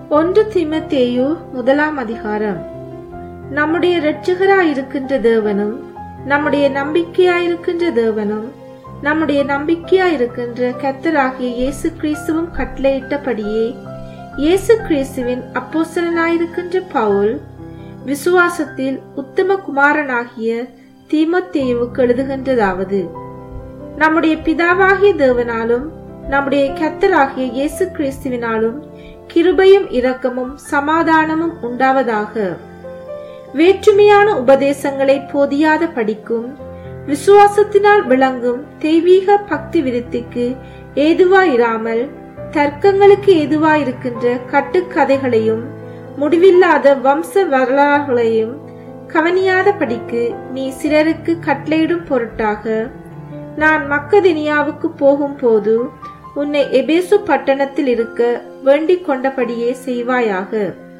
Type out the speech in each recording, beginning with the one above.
ஒன்று தீமத்தேயு முதலாம் அதிகாரம் நம்முடைய இரட்சகராயிருக்கின்ற தேவனும் நம்முடைய நம்பிக்கையாயிருக்கின்ற தேவனும் நம்முடைய நம்பிக்கையாயிருக்கின்ற கர்த்தராகிய இயேசு கிறிஸ்துவும் கட்டளையிட்டபடியே இயேசு கிறிஸ்துவின் அப்போஸ்தலனாயிருக்கின்ற பவுல் விசுவாசத்தில் உத்தம குமாரனாகிய தீமத்தேயுவுக்கு எழுதுகின்றதாவது நம்முடைய பிதாவாகிய தேவனாலும் நம்முடைய கர்த்தராகிய இயேசு கிறிஸ்துவினாலும் கிருபையும் இரக்கமும் சமாதானமும் உண்டாவதாக வேற்றுமையான உபதேசங்களை போதியாத படிக்கும் விசுவாசத்தினால் விளங்கும் தெய்வீக பக்தி விருத்திக்கு ஏதுவாயிராமல் தர்க்கங்களுக்கு ஏதுவாயிருக்கின்ற கட்டுக்கதைகளையும் முடிவில்லாத வம்ச வரலாறுகளையும் கவனியாத படிக்கு நீ சிலருக்கு கட்டளையிடும் பொருட்டாக நான் மக்கதினியாவுக்கு போகும்போது உன்னை எபேசு பட்டணத்தில் இருக்க வேண்டிக் கொண்டபடியே செய்வாயாக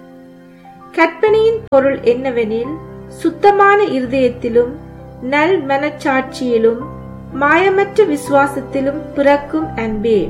கற்பனையின் பொருள் என்னவெனில் சுத்தமான இருதயத்திலும் நல் மனச்சாட்சியிலும் மாயமற்ற விசுவாசத்திலும் பிறக்கும் அன்பே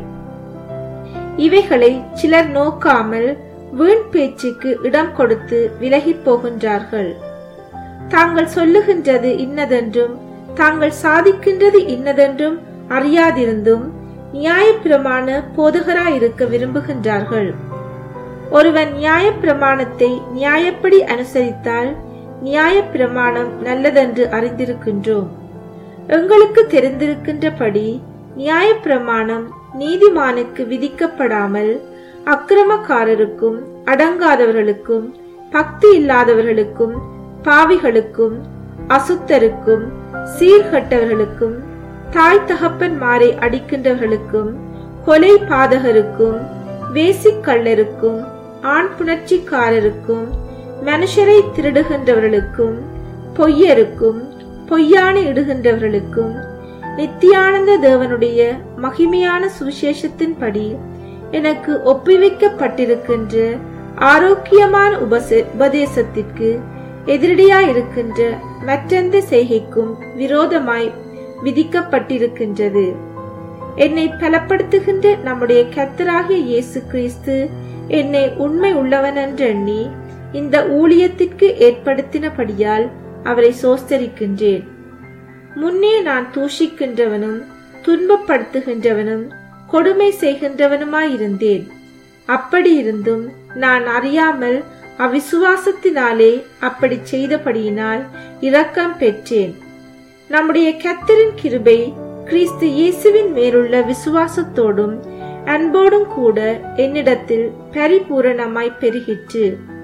இவைகளை சிலர் நோக்காமல் வீண் பேச்சுக்கு இடம் கொடுத்து விலகிப் போகின்றார்கள் தாங்கள் சொல்லுகின்றது இன்னதென்றும் தாங்கள் சாதிக்கின்றது இன்னதென்றும் அறியாதிருந்தும் நியாயப்பிரமாண போதகராயிருக்க விரும்புகின்றார்கள் ஒருவன் நியாயப்பிரமாணத்தை நியாயப்படி அனுசரித்தால் நியாயப்பிரமாணம் நல்லதென்று அறிந்திருக்கின்றோம் எங்களுக்கு தெரிந்திருக்கின்றபடி நியாயப்பிரமாணம் நீதிமானுக்கு விதிக்கப்படாமல் அக்கிரமக்காரருக்கும் அடங்காதவர்களுக்கும் பக்தி இல்லாதவர்களுக்கும் பாவிகளுக்கும் அசுத்தருக்கும் சீர்கட்டவர்களுக்கும் தாய் தகப்பன்மாரை அடிக்கின்றவர்களுக்கும் கொலை பாதகருக்கும் வேசிக்கள்ளருக்கும் ஆண் புணர்ச்சிக்காரருக்கும் மனுஷரை திருடுகின்றவர்களுக்கும் பொய்யருக்கும் பொய்யானை இடுகின்றவர்களுக்கும் நித்தியானந்த தேவனுடைய மகிமையான சுவிசேஷத்தின்படி எனக்கு ஒப்புவிக்கப்பட்டிருக்கின்ற ஆரோக்கியமான உபச உபதேசத்திற்கு எதிரடியாயிருக்கின்ற மற்றெந்த செய்கைக்கும் விரோதமாய் விதிக்கப்பட்டிருக்கின்றது என்னை பலப்படுத்துகின்ற நம்முடைய கர்த்தராகிய இயேசு கிறிஸ்து என்னை உண்மை உள்ளவன் என்றெண்ணி இந்த ஊழியத்திற்கு ஏற்படுத்தினபடியால் அவரை சோஸ்தரிக்கின்றேன் முன்னே நான் தூஷிக்கின்றவனும் துன்பப்படுத்துகின்றவனும் கொடுமை செய்கின்றவனுமாயிருந்தேன் அப்படியிருந்தும் நான் அறியாமல் அவிசுவாசத்தினாலே அப்படி செய்தபடியினால் இரக்கம் பெற்றேன் நம்முடைய கத்தரின் கிருபை கிறிஸ்து இயேசுவின் மேலுள்ள விசுவாசத்தோடும் அன்போடும் கூட என்னிடத்தில் பரிபூரணமாய் பெருகிற்று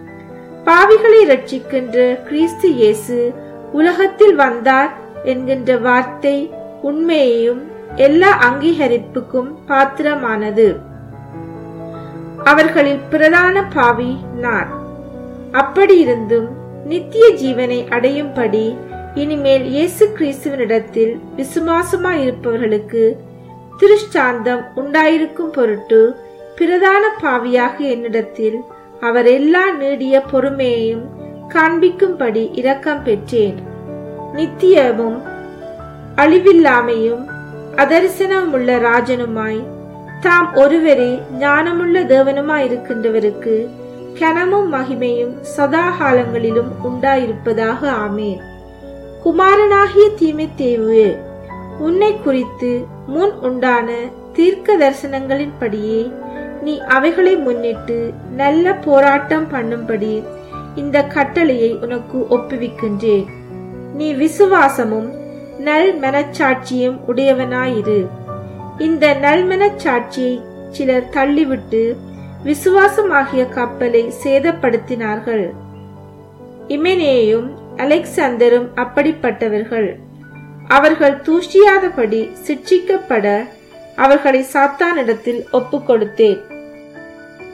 பாவிகளை ரட்சிக்கின்ற கிறிஸ்து இயேசு உலகத்தில் வந்தார் என்கின்ற வார்த்தை உண்மையையும் எல்லா அங்கீகரிப்புக்கும் பாத்திரமானது அவர்களில் பிரதான பாவி நான் அப்படியிருந்தும் நித்திய ஜீவனை அடையும்படி இனிமேல் இயேசு கிறிஸ்துவனிடத்தில் விசுவாசமாயிருப்பவர்களுக்கு திருஷ்டாந்தம் உண்டாயிருக்கும் பொருட்டு பிரதான பாவியாக என்னிடத்தில் அவர் எல்லா நீடிய பொறுமையையும் காண்பிக்கும்படி இரக்கம் பெற்றேன் நித்தியமும் அழிவில்லாமையும் அதரிசனமுள்ள ராஜனுமாய் தாம் ஒருவரே ஞானமுள்ள தேவனுமாயிருக்கின்றவருக்கு கனமும் மகிமையும் சதா காலங்களிலும் உண்டாயிருப்பதாக ஆமேன் குமாரனாகிய தீமைத்தேவு உன்னை குறித்து முன் உண்டான தீர்க்க தரிசனங்களின்படியே நீ அவைகளை முன்னிட்டு நல்ல போராட்டம் பண்ணும்படி இந்த கட்டளையை உனக்கு ஒப்புவிக்கின்றேன் நீ விசுவாசமும் நல் மனச்சாட்சியும் உடையவனாயிரு இந்த நல்மனச்சாட்சியை சிலர் தள்ளிவிட்டு விசுவாசமாகிய கப்பலை சேதப்படுத்தினார்கள் இமெனேயும் அலெக்சாந்தரும் அப்படிப்பட்டவர்கள் அவர்கள் தூஷியாதபடி சிட்சிக்கப்பட அவர்களை சாத்தானிடத்தில் ஒப்புக் கொடுத்தேன்